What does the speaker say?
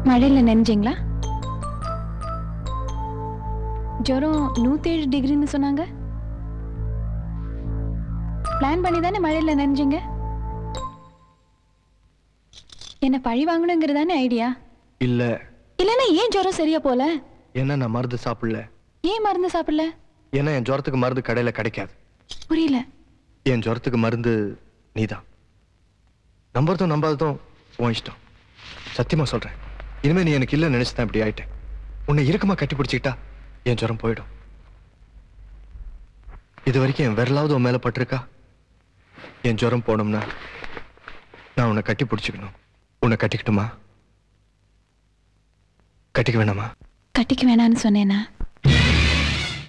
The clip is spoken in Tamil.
மழையில நனைஞ்சிங்களா ஜுரம் நூத்தேழு டிகிரின்னு சொன்னாங்க பிளான் பண்ணி தானே மழையில நனைஞ்சிங்க என்ன பழி வாங்கணுங்கிறதானே ஐடியா இல்ல இல்லைன்னா ஏன் ஜுரம் சரியா போல ஏன்னா நான் மருந்து சாப்பிடல ஏன் மருந்து சாப்பிடல ஏன்னா என் ஜுரத்துக்கு மருந்து கடையில கிடைக்காது புரியல என் ஜுரத்துக்கு மருந்து நீதான் நம்புறதும் நம்பாததும் உன் இஷ்டம் சத்தியமா சொல்றேன் இனிமே நீ எனக்கு இல்ல நினைச்சுதான் இப்படி ஆயிட்டேன் உன்னை இறுக்கமா கட்டி பிடிச்சிக்கிட்டா என் ஜுரம் போயிடும் இது வரைக்கும் என் விரலாவது உன் மேல பட்டிருக்கா என் ஜுரம் போனோம்னா நான் உன்னை கட்டி பிடிச்சிக்கணும் உன்னை கட்டிக்கட்டுமா கட்டிக்க வேணாமா கட்டிக்க வேணான்னு சொன்னேனா